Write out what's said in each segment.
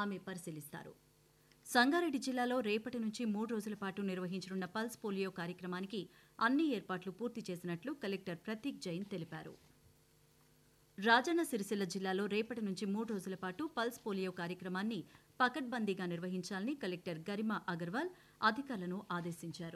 ఆమె పరిశీలిస్తారు సంగారెడ్డి జిల్లాలో రేపటి నుంచి మూడు రోజుల పాటు నిర్వహించనున్న పల్స్ పోలియో కార్యక్రమానికి అన్ని ఏర్పాట్లు పూర్తి చేసినట్లు కలెక్టర్ ప్రతీక్ జైన్ తెలిపారు రాజన్న సిరిసిల్ల జిల్లాలో రేపటి నుంచి మూడు రోజుల పాటు పల్స్ పోలియో కార్యక్రమాన్ని పకడ్బందీగా నిర్వహించాలని కలెక్టర్ గరిమా అగర్వాల్ అధికారులను ఆదేశించారు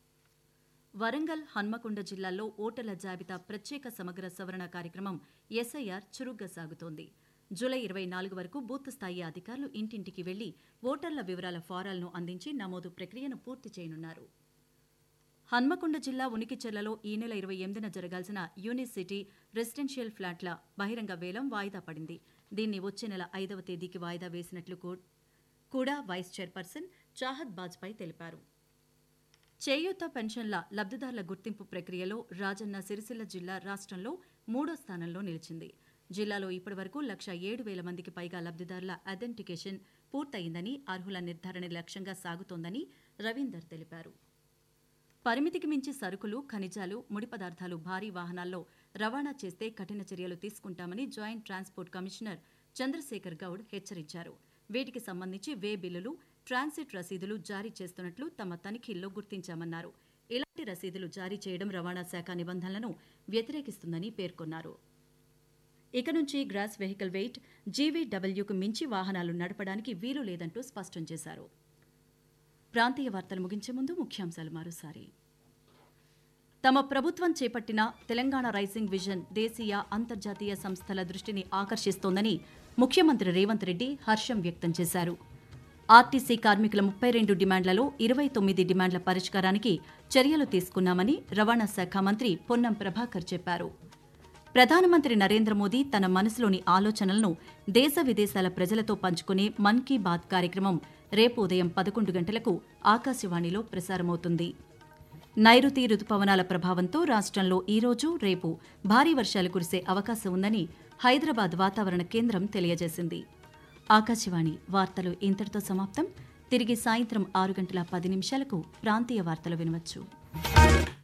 వరంగల్ హన్మకొండ జిల్లాల్లో ఓటర్ల జాబితా ప్రత్యేక సమగ్ర సవరణ కార్యక్రమం ఎస్ఐఆర్ చురుగ్గా సాగుతోంది జూలై ఇరవై నాలుగు వరకు బూత్ స్థాయి అధికారులు ఇంటింటికి వెళ్లి ఓటర్ల వివరాల ఫారాలను అందించి నమోదు ప్రక్రియను పూర్తి చేయనున్నారు హన్మకొండ జిల్లా ఉనికిచెర్లలో ఈ నెల ఇరవై ఎనిమిదిన జరగాల్సిన యూనిసిటీ రెసిడెన్షియల్ ఫ్లాట్ల బహిరంగ వేలం వాయిదా పడింది దీన్ని వచ్చే నెల ఐదవ తేదీకి వాయిదా వేసినట్లు కూ- కూడా వైస్ చైర్పర్సన్ చాహద్ బాజ్పై తెలిపారు చేయూత పెన్షన్ల లబ్ధిదారుల గుర్తింపు ప్రక్రియలో రాజన్న సిరిసిల్ల జిల్లా రాష్ట్రంలో మూడో స్థానంలో నిలిచింది జిల్లాలో ఇప్పటివరకు లక్ష ఏడు వేల మందికి పైగా లబ్ధిదారుల ఐడెంటిఫికేషన్ పూర్తయిందని అర్హుల నిర్ధారణ లక్ష్యంగా సాగుతోందని రవీందర్ తెలిపారు పరిమితికి మించి సరుకులు ఖనిజాలు ముడి పదార్థాలు భారీ వాహనాల్లో రవాణా చేస్తే కఠిన చర్యలు తీసుకుంటామని joint transport commissioner Chandrasekhar Goud హెచ్చరించారు వీటికి సంబంధించి వే బిల్లులు ట్రాన్సిట్ రసీదులు జారీ చేస్తున్నట్లు తమ తనిఖీల్లో గుర్తించామన్నారు ఇలాంటి రసీదులు జారీ చేయడం రవాణా శాఖ నిబంధనలను వ్యతిరేకిస్తుందని పేర్కొన్నారు ఇక నుంచి గ్రాస్ వెహికల్ వెయిట్ జీవీడబ్ల్యూకు మించి వాహనాలు నడపడానికి వీలు లేదంటూ స్పష్టం చేశారు ప్రాంతీయ వార్తలు ముగించే ముందు ముఖ్యాంశాలు మరోసారి తమ ప్రభుత్వం చేపట్టిన తెలంగాణ రైజింగ్ విజన్ దేశీయ అంతర్జాతీయ సంస్థల దృష్టిని ఆకర్షిస్తోందని ముఖ్యమంత్రి రేవంత్ రెడ్డి హర్షం వ్యక్తం చేశారు ఆర్టీసీ కార్మికుల ముప్పై రెండు డిమాండ్లలో ఇరవై తొమ్మిది డిమాండ్ల పరిష్కారానికి చర్యలు తీసుకున్నామని రవాణా శాఖ మంత్రి పొన్నం ప్రభాకర్ చెప్పారు ప్రధానమంత్రి నరేంద్ర మోదీ తన మనసులోని ఆలోచనలను దేశ విదేశాల ప్రజలతో పంచుకునే మన్ కీ బాత్ కార్యక్రమం రేపు ఉదయం పదకొండు గంటలకు ఆకాశవాణిలో ప్రసారమవుతుంది నైరుతి రుతుపవనాల ప్రభావంతో రాష్ట్రంలో ఈ రోజు రేపు భారీ వర్షాలు కురిసే అవకాశం ఉందని హైదరాబాద్ వాతావరణ కేంద్రం తెలియజేసింది ఆకాశవాణి వార్తలు ఇంతటితో సమాప్తం తిరిగి సాయంత్రం ఆరు గంటల పది నిమిషాలకు ప్రాంతీయ వార్తలు వినవచ్చు